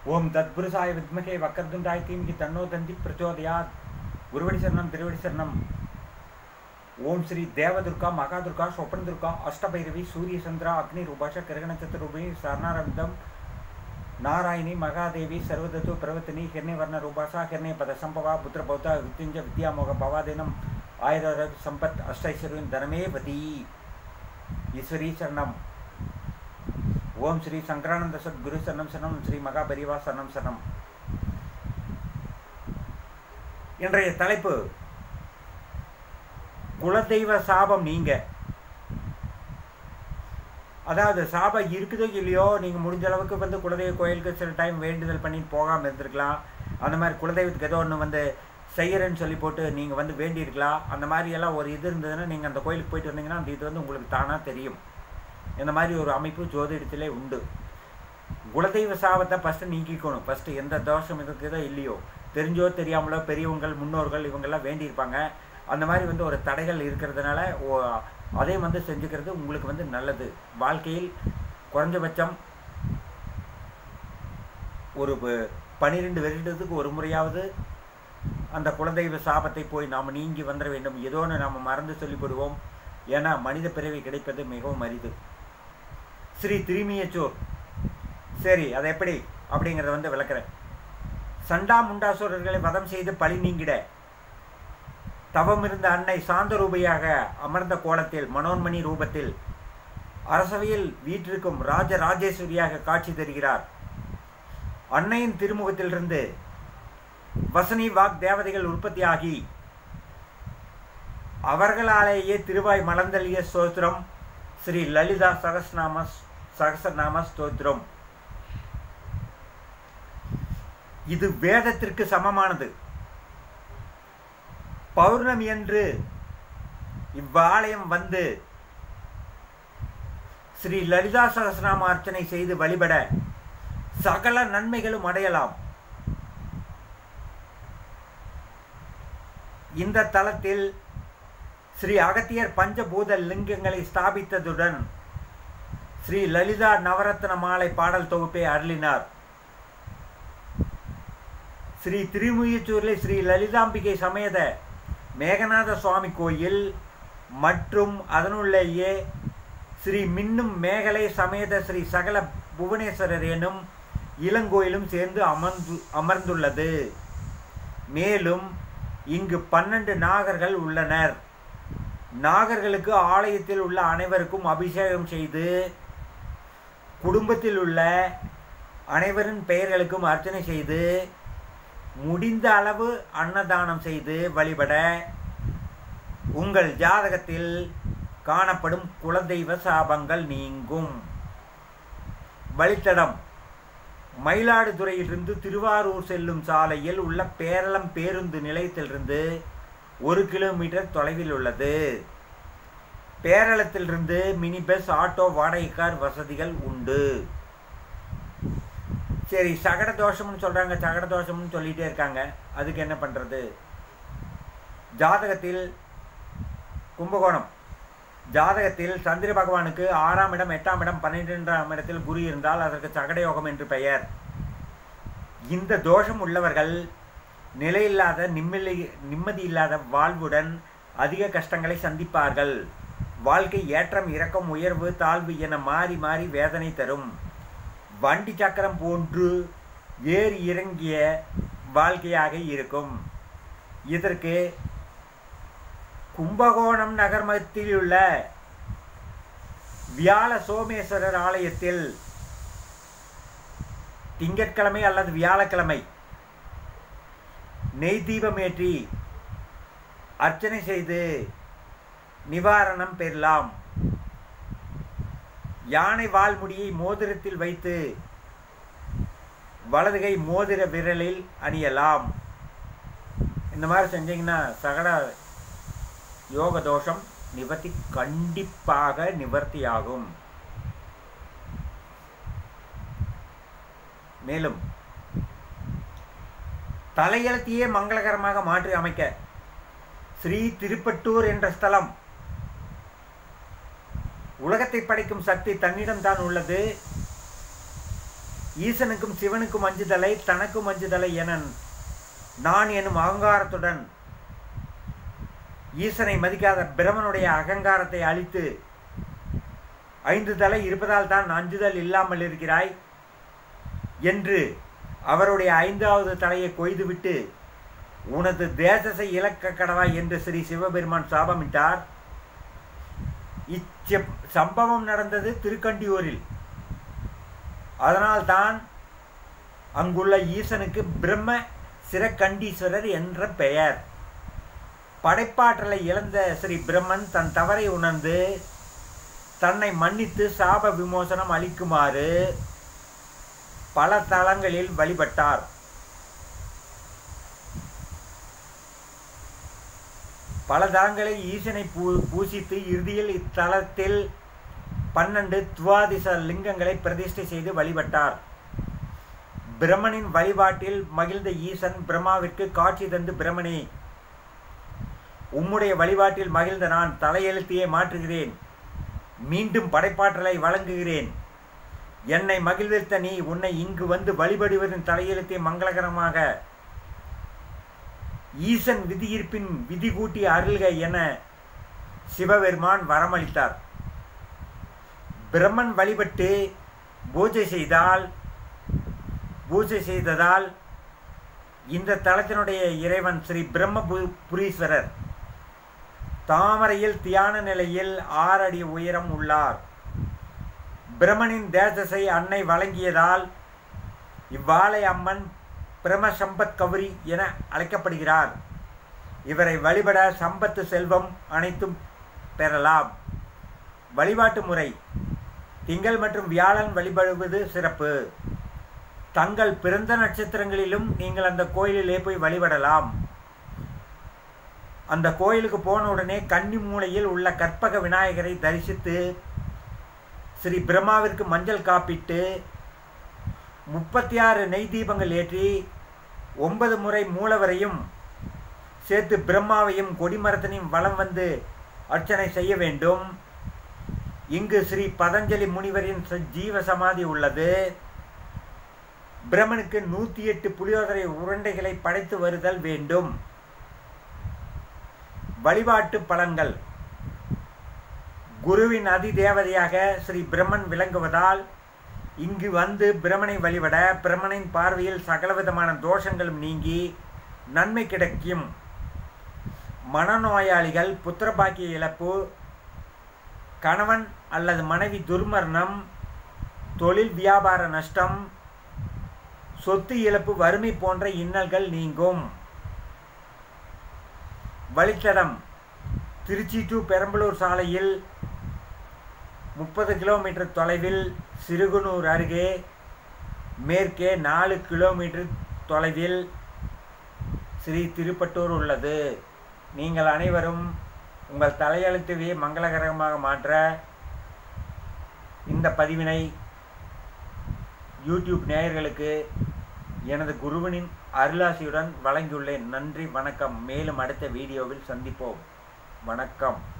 ஓம் தத்புருஷாய வித்மகே வக்கரதுண்டாய தீமிகி தன்னோ தந்தி பிரச்சோதயாத் குருவடி சரணம் திருவடி சரணம் ஓம் ஸ்ரீ தேவதுர்கா மகாதுர்கா சொப்பன் துர்கா அஷ்டபைரவி சூரிய சந்திரா அக்னி ரூபாஷ கிரகண சத்துரூபி சரணாரவிந்தம் நாராயணி மகாதேவி சர்வதத்து பிரவர்த்தினி ஹிரண்யவர்ண ரூபாஷா ஹிரண்ய பத சம்பவா புத்திர பௌத்த வித்யுஞ்ச வித்யாமோக பவாதினம் ஆயுர சம்பத் அஷ்டைஸ்வரியம் தனமே பதி ஈஸ்வரி சரணம் ஓம் ஸ்ரீ சங்கரானந்த சத்குரு சரணம் சரணம் ஸ்ரீ மகாபரிவா சரணம் சரணம் இன்றைய தலைப்பு குலதெய்வ சாபம் நீங்க அதாவது சாபம் இருக்குதோ இல்லையோ நீங்கள் முடிஞ்ச அளவுக்கு வந்து குலதெய்வ கோயிலுக்கு சில டைம் வேண்டுதல் பண்ணிட்டு போகாமல் இருந்திருக்கலாம் அந்த மாதிரி குலதெய்வத்துக்கு ஏதோ ஒன்று வந்து செய்யறேன்னு சொல்லி போட்டு நீங்கள் வந்து வேண்டியிருக்கலாம் அந்த மாதிரி எல்லாம் ஒரு இது இருந்ததுன்னா நீங்கள் அந்த கோயிலுக்கு போயிட்டு வந்தீங்கன்னா அந்த இது வந்து உங்களுக்கு தானாக தெரியும் இந்த மாதிரி ஒரு அமைப்பு ஜோதிடத்திலே உண்டு குலதெய்வ சாபத்தை ஃபஸ்ட்டு நீக்கிக்கணும் ஃபஸ்ட்டு எந்த தோஷம் இருக்குதோ இல்லையோ தெரிஞ்சோ தெரியாமலோ பெரியவங்கள் முன்னோர்கள் இவங்கெல்லாம் வேண்டியிருப்பாங்க அந்த மாதிரி வந்து ஒரு தடைகள் இருக்கிறதுனால அதையும் வந்து செஞ்சுக்கிறது உங்களுக்கு வந்து நல்லது வாழ்க்கையில் குறைஞ்சபட்சம் ஒரு பனிரெண்டு வருடத்துக்கு ஒரு முறையாவது அந்த குலதெய்வ சாபத்தை போய் நாம் நீங்கி வந்துட வேண்டும் ஏதோ ஒன்று நாம் மறந்து சொல்லிவிடுவோம் ஏன்னா மனித பிறவி கிடைப்பது மிகவும் அரிது ஸ்ரீ திருமியச்சூர் சரி அதை எப்படி அப்படிங்கிறத வந்து விளக்குறேன் சண்டா முண்டாசுரர்களை வதம் செய்து பழி நீங்கிட தவம் இருந்த அன்னை சாந்த ரூபையாக அமர்ந்த கோலத்தில் மனோன்மணி ரூபத்தில் அரசவையில் வீற்றிருக்கும் ராஜ ராஜேஸ்வரியாக காட்சி தருகிறார் அன்னையின் திருமுகத்திலிருந்து வசனி வாக் தேவதைகள் உற்பத்தியாகி அவர்களாலேயே திருவாய் மலர்ந்தளிய ஸ்தோத்திரம் ஸ்ரீ லலிதா சகஸ்நாம சகசநாம ஸ்தோத்திரம் இது வேதத்திற்கு சமமானது பௌர்ணமி அன்று இவ்வாலயம் வந்து ஸ்ரீ லலிதா சகசநாம அர்ச்சனை செய்து வழிபட சகல நன்மைகளும் அடையலாம் இந்த தலத்தில் ஸ்ரீ அகத்தியர் பஞ்சபூத லிங்கங்களை ஸ்தாபித்ததுடன் ஸ்ரீ லலிதா நவரத்ன மாலை பாடல் தொகுப்பை அருளினார் ஸ்ரீ திருமுயச்சூரில் ஸ்ரீ லலிதாம்பிகை சமேத மேகநாத சுவாமி கோயில் மற்றும் அதனுள்ளேயே ஸ்ரீ மின்னும் மேகலை சமேத ஸ்ரீ சகல புவனேஸ்வரர் எனும் இளங்கோயிலும் சேர்ந்து அமர்ந்து அமர்ந்துள்ளது மேலும் இங்கு பன்னெண்டு நாகர்கள் உள்ளனர் நாகர்களுக்கு ஆலயத்தில் உள்ள அனைவருக்கும் அபிஷேகம் செய்து குடும்பத்தில் உள்ள அனைவரின் பெயர்களுக்கும் அர்ச்சனை செய்து முடிந்த அளவு அன்னதானம் செய்து வழிபட உங்கள் ஜாதகத்தில் காணப்படும் குலதெய்வ சாபங்கள் நீங்கும் வழித்தடம் மயிலாடுதுறையிலிருந்து திருவாரூர் செல்லும் சாலையில் உள்ள பேரளம் பேருந்து நிலையத்திலிருந்து ஒரு கிலோமீட்டர் தொலைவில் உள்ளது பேரளத்திலிருந்து மினி பஸ் ஆட்டோ வாடகை கார் வசதிகள் உண்டு சரி சகட தோஷம்னு சொல்கிறாங்க சகட தோஷம்னு சொல்லிகிட்டே இருக்காங்க அதுக்கு என்ன பண்ணுறது ஜாதகத்தில் கும்பகோணம் ஜாதகத்தில் சந்திர பகவானுக்கு ஆறாம் இடம் எட்டாம் இடம் பன்னிரெண்டாம் இடத்தில் குரு இருந்தால் அதற்கு சகட யோகம் என்று பெயர் இந்த தோஷம் உள்ளவர்கள் நிலையில்லாத நிம்மதி நிம்மதி இல்லாத வாழ்வுடன் அதிக கஷ்டங்களை சந்திப்பார்கள் வாழ்க்கை ஏற்றம் இறக்கம் உயர்வு தாழ்வு என மாறி மாறி வேதனை தரும் வண்டி சக்கரம் போன்று ஏறி இறங்கிய வாழ்க்கையாக இருக்கும் இதற்கு கும்பகோணம் நகர்மத்தில் உள்ள வியாழ சோமேஸ்வரர் ஆலயத்தில் திங்கட்கிழமை அல்லது வியாழக்கிழமை நெய் தீபம் ஏற்றி அர்ச்சனை செய்து நிவாரணம் பெறலாம் யானை வால்முடியை மோதிரத்தில் வைத்து வலதுகை மோதிர விரலில் அணியலாம் இந்த மாதிரி செஞ்சீங்கன்னா சகட யோக தோஷம் நிவர்த்தி கண்டிப்பாக நிவர்த்தியாகும் மேலும் தலையெழுத்தையே மங்களகரமாக மாற்றி அமைக்க ஸ்ரீ திருப்பட்டூர் என்ற ஸ்தலம் உலகத்தை படைக்கும் சக்தி தன்னிடம் தான் உள்ளது ஈசனுக்கும் சிவனுக்கும் அஞ்சுதலை தனக்கும் அஞ்சுதலை என நான் எனும் அகங்காரத்துடன் ஈசனை மதிக்காத பிரமனுடைய அகங்காரத்தை அழித்து ஐந்து தலை இருப்பதால் தான் அஞ்சுதல் இல்லாமல் இருக்கிறாய் என்று அவருடைய ஐந்தாவது தலையை கொய்துவிட்டு உனது தேசத்தை இலக்க கடவாய் என்று ஸ்ரீ சிவபெருமான் சாபமிட்டார் இச்ச சம்பவம் நடந்தது திருக்கண்டியூரில் அதனால்தான் அங்குள்ள ஈசனுக்கு பிரம்ம சிறக்கண்டீஸ்வரர் என்ற பெயர் படைப்பாற்றலை இழந்த ஸ்ரீ பிரம்மன் தன் தவறை உணர்ந்து தன்னை மன்னித்து சாப விமோசனம் அளிக்குமாறு பல தலங்களில் வழிபட்டார் பல தலங்களில் ஈசனை பூ பூசித்து இறுதியில் இத்தலத்தில் பன்னெண்டு துவாதிச லிங்கங்களை பிரதிஷ்டை செய்து வழிபட்டார் பிரம்மனின் வழிபாட்டில் மகிழ்ந்த ஈசன் பிரம்மாவிற்கு காட்சி தந்து பிரம்மனே உம்முடைய வழிபாட்டில் மகிழ்ந்த நான் தலையெழுத்தையே மாற்றுகிறேன் மீண்டும் படைப்பாற்றலை வழங்குகிறேன் என்னை மகிழ்வித்த நீ உன்னை இங்கு வந்து வழிபடுவதன் தலையெழுத்தை மங்களகரமாக ஈசன் விதியிருப்பின் விதி கூட்டி அருள்க என சிவபெருமான் வரமளித்தார் பிரம்மன் வழிபட்டு பூஜை செய்தால் பூஜை செய்ததால் இந்த தலத்தினுடைய இறைவன் ஸ்ரீ பிரம்ம புரீஸ்வரர் தாமரையில் தியான நிலையில் ஆறடி உயரம் உள்ளார் பிரமனின் தேசத்தை அன்னை வழங்கியதால் இவ்வாலை அம்மன் பிரம சம்பத் கௌரி என அழைக்கப்படுகிறார் இவரை வழிபட சம்பத்து செல்வம் அனைத்தும் பெறலாம் வழிபாட்டு முறை திங்கள் மற்றும் வியாழன் வழிபடுவது சிறப்பு தங்கள் பிறந்த நட்சத்திரங்களிலும் நீங்கள் அந்த கோயிலிலே போய் வழிபடலாம் அந்த கோயிலுக்கு போன உடனே கன்னி மூலையில் உள்ள கற்பக விநாயகரை தரிசித்து ஸ்ரீ பிரம்மாவிற்கு மஞ்சள் காப்பிட்டு முப்பத்தி ஆறு நெய் தீபங்கள் ஏற்றி ஒன்பது முறை மூலவரையும் சேர்த்து பிரம்மாவையும் கொடிமரத்தினையும் வலம் வந்து அர்ச்சனை செய்ய வேண்டும் இங்கு ஸ்ரீ பதஞ்சலி முனிவரின் ஜீவ சமாதி உள்ளது பிரம்மனுக்கு நூற்றி எட்டு புளியோதரை உருண்டைகளை படைத்து வருதல் வேண்டும் வழிபாட்டு பலன்கள் குருவின் அதி தேவதையாக ஸ்ரீ பிரம்மன் விளங்குவதால் இங்கு வந்து பிரமனை வழிபட பிரமனின் பார்வையில் சகலவிதமான தோஷங்களும் நீங்கி நன்மை கிடைக்கும் மனநோயாளிகள் புத்திரபாக்கிய இழப்பு கணவன் அல்லது மனைவி துர்மரணம் தொழில் வியாபார நஷ்டம் சொத்து இழப்பு வறுமை போன்ற இன்னல்கள் நீங்கும் வழித்தடம் திருச்சி டு பெரம்பலூர் சாலையில் முப்பது கிலோமீட்டர் தொலைவில் சிறுகுனூர் அருகே மேற்கே நாலு கிலோமீட்டர் தொலைவில் ஸ்ரீ திருப்பட்டூர் உள்ளது நீங்கள் அனைவரும் உங்கள் தலையெழுத்துவே மங்களகரமாக மாற்ற இந்த பதிவினை யூடியூப் நேயர்களுக்கு எனது குருவனின் அருளாசியுடன் வழங்கியுள்ளேன் நன்றி வணக்கம் மேலும் அடுத்த வீடியோவில் சந்திப்போம் வணக்கம்